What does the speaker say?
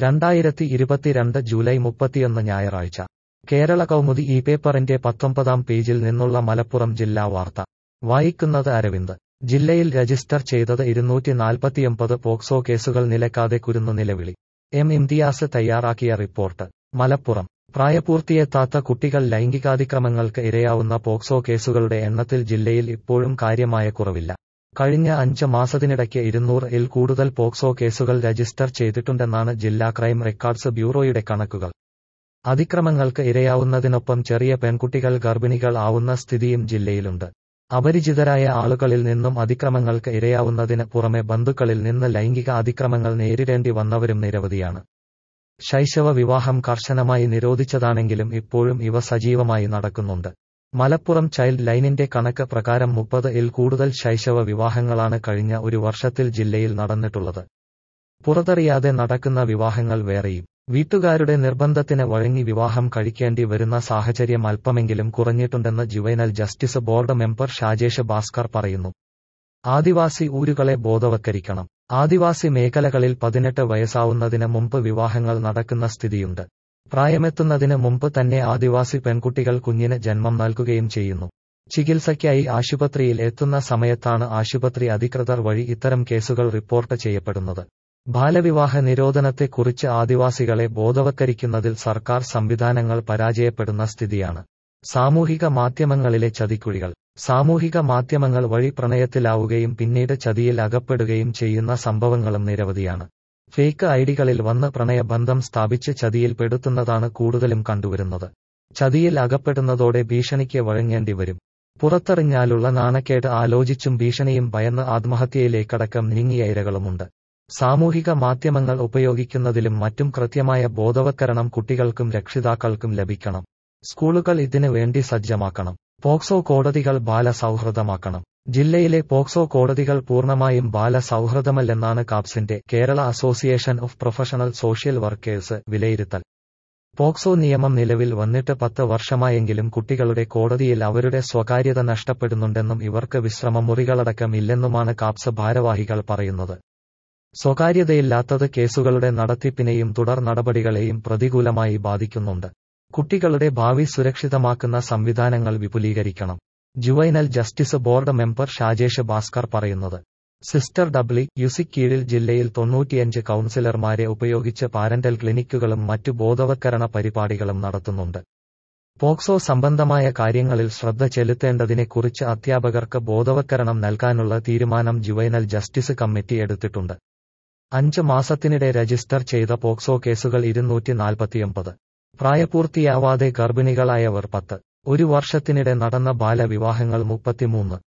രണ്ടായിരത്തി ഇരുപത്തിരണ്ട് ജൂലൈ മുപ്പത്തിയൊന്ന് ഞായറാഴ്ച കേരള കൗമുദി ഈ പേപ്പറിന്റെ പത്തൊമ്പതാം പേജിൽ നിന്നുള്ള മലപ്പുറം ജില്ലാ വാർത്ത വായിക്കുന്നത് അരവിന്ദ് ജില്ലയിൽ രജിസ്റ്റർ ചെയ്തത് ഇരുന്നൂറ്റി നാൽപ്പത്തിയൊമ്പത് പോക്സോ കേസുകൾ നിലക്കാതെ കുരുന്നു നിലവിളി എം ഇംതിയാസ് തയ്യാറാക്കിയ റിപ്പോർട്ട് മലപ്പുറം പ്രായപൂർത്തിയെത്താത്ത കുട്ടികൾ ലൈംഗികാതിക്രമങ്ങൾക്ക് ഇരയാവുന്ന പോക്സോ കേസുകളുടെ എണ്ണത്തിൽ ജില്ലയിൽ ഇപ്പോഴും കാര്യമായ കുറവില്ല കഴിഞ്ഞ അഞ്ച് മാസത്തിനിടയ്ക്ക് ഇരുന്നൂറ് ഇൽ കൂടുതൽ പോക്സോ കേസുകൾ രജിസ്റ്റർ ചെയ്തിട്ടുണ്ടെന്നാണ് ജില്ലാ ക്രൈം റെക്കോർഡ്സ് ബ്യൂറോയുടെ കണക്കുകൾ അതിക്രമങ്ങൾക്ക് ഇരയാവുന്നതിനൊപ്പം ചെറിയ പെൺകുട്ടികൾ ഗർഭിണികൾ ആവുന്ന സ്ഥിതിയും ജില്ലയിലുണ്ട് അപരിചിതരായ ആളുകളിൽ നിന്നും അതിക്രമങ്ങൾക്ക് ഇരയാവുന്നതിന് പുറമെ ബന്ധുക്കളിൽ നിന്ന് ലൈംഗിക അതിക്രമങ്ങൾ നേരിടേണ്ടി വന്നവരും നിരവധിയാണ് ശൈശവ വിവാഹം കർശനമായി നിരോധിച്ചതാണെങ്കിലും ഇപ്പോഴും ഇവ സജീവമായി നടക്കുന്നുണ്ട് മലപ്പുറം ചൈൽഡ് ലൈനിന്റെ കണക്ക് പ്രകാരം മുപ്പത് ഇൽ കൂടുതൽ ശൈശവ വിവാഹങ്ങളാണ് കഴിഞ്ഞ ഒരു വർഷത്തിൽ ജില്ലയിൽ നടന്നിട്ടുള്ളത് പുറത്തറിയാതെ നടക്കുന്ന വിവാഹങ്ങൾ വേറെയും വീട്ടുകാരുടെ നിർബന്ധത്തിന് വഴങ്ങി വിവാഹം കഴിക്കേണ്ടി വരുന്ന സാഹചര്യം അല്പമെങ്കിലും കുറഞ്ഞിട്ടുണ്ടെന്ന് juvenile justice board member Shajesh Bhaskar പറയുന്നു ആദിവാസി ഊരുകളെ ബോധവൽക്കരിക്കണം ആദിവാസി മേഖലകളിൽ പതിനെട്ട് വയസ്സാവുന്നതിന് മുമ്പ് വിവാഹങ്ങൾ നടക്കുന്ന സ്ഥിതിയുണ്ട് പ്രായമെത്തുന്നതിന് മുമ്പ് തന്നെ ആദിവാസി പെൺകുട്ടികൾ കുഞ്ഞിന് ജന്മം നൽകുകയും ചെയ്യുന്നു ചികിത്സയ്ക്കായി ആശുപത്രിയിൽ എത്തുന്ന സമയത്താണ് ആശുപത്രി അധികൃതർ വഴി ഇത്തരം കേസുകൾ റിപ്പോർട്ട് ചെയ്യപ്പെടുന്നത് ബാലവിവാഹ നിരോധനത്തെക്കുറിച്ച് ആദിവാസികളെ ബോധവൽക്കരിക്കുന്നതിൽ സർക്കാർ സംവിധാനങ്ങൾ പരാജയപ്പെടുന്ന സ്ഥിതിയാണ് സാമൂഹിക മാധ്യമങ്ങളിലെ ചതിക്കുഴികൾ സാമൂഹിക മാധ്യമങ്ങൾ വഴി പ്രണയത്തിലാവുകയും പിന്നീട് ചതിയിൽ അകപ്പെടുകയും ചെയ്യുന്ന സംഭവങ്ങളും നിരവധിയാണ് ഫേക്ക് ഐഡികളിൽ വന്ന് പ്രണയബന്ധം സ്ഥാപിച്ച് ചതിയിൽ പെടുത്തുന്നതാണ് കൂടുതലും കണ്ടുവരുന്നത് ചതിയിൽ അകപ്പെടുന്നതോടെ ഭീഷണിക്ക് വഴങ്ങേണ്ടി വരും പുറത്തെറിഞ്ഞാലുള്ള നാണക്കേട് ആലോചിച്ചും ഭീഷണിയും ഭയന്ന് ആത്മഹത്യയിലേക്കടക്കം നീങ്ങിയ ഇരകളുമുണ്ട് സാമൂഹിക മാധ്യമങ്ങൾ ഉപയോഗിക്കുന്നതിലും മറ്റും കൃത്യമായ ബോധവൽക്കരണം കുട്ടികൾക്കും രക്ഷിതാക്കൾക്കും ലഭിക്കണം സ്കൂളുകൾ ഇതിനു വേണ്ടി സജ്ജമാക്കണം പോക്സോ കോടതികൾ ബാലസൗഹൃദമാക്കണം ജില്ലയിലെ പോക്സോ കോടതികൾ പൂർണ്ണമായും ബാലസൗഹൃദമല്ലെന്നാണ് കാപ്സിന്റെ Kerala association of professional social workers വിലയിരുത്തൽ പോക്സോ നിയമം നിലവിൽ വന്നിട്ട് പത്ത് വർഷമായെങ്കിലും കുട്ടികളുടെ കോടതിയിൽ അവരുടെ സ്വകാര്യത നഷ്ടപ്പെടുന്നുണ്ടെന്നും ഇവർക്ക് വിശ്രമമുറികളടക്കം ഇല്ലെന്നുമാണ് കാപ്സ് ഭാരവാഹികൾ പറയുന്നത് സ്വകാര്യതയില്ലാത്തത് കേസുകളുടെ നടത്തിപ്പിനെയും തുടർ നടപടികളെയും പ്രതികൂലമായി ബാധിക്കുന്നുണ്ട് കുട്ടികളുടെ ഭാവി സുരക്ഷിതമാക്കുന്ന സംവിധാനങ്ങൾ വിപുലീകരിക്കണം juvenile justice board member Shajesh Bhaskar പറയുന്നത് സിസ്റ്റർ ഡബ്ലി യുസിക് കീഴിൽ ജില്ലയിൽ തൊണ്ണൂറ്റിയഞ്ച് കൌൺസിലർമാരെ ഉപയോഗിച്ച് പാരന്റൽ ക്ലിനിക്കുകളും മറ്റു ബോധവൽക്കരണ പരിപാടികളും നടത്തുന്നുണ്ട് പോക്സോ സംബന്ധമായ കാര്യങ്ങളിൽ ശ്രദ്ധ ചെലുത്തേണ്ടതിനെക്കുറിച്ച് അധ്യാപകർക്ക് ബോധവൽക്കരണം നൽകാനുള്ള തീരുമാനം ജുവൈനൽ ജസ്റ്റിസ് കമ്മിറ്റി എടുത്തിട്ടുണ്ട് അഞ്ച് മാസത്തിനിടെ രജിസ്റ്റർ ചെയ്ത പോക്സോ കേസുകൾ ഇരുന്നൂറ്റി നാൽപ്പത്തിയൊമ്പത് പ്രായപൂർത്തിയാവാതെ ഗർഭിണികളായവർ പത്ത് ഒരു വർഷത്തിനിടെ നടന്ന ബാലവിവാഹങ്ങൾ മുപ്പത്തിമൂന്ന്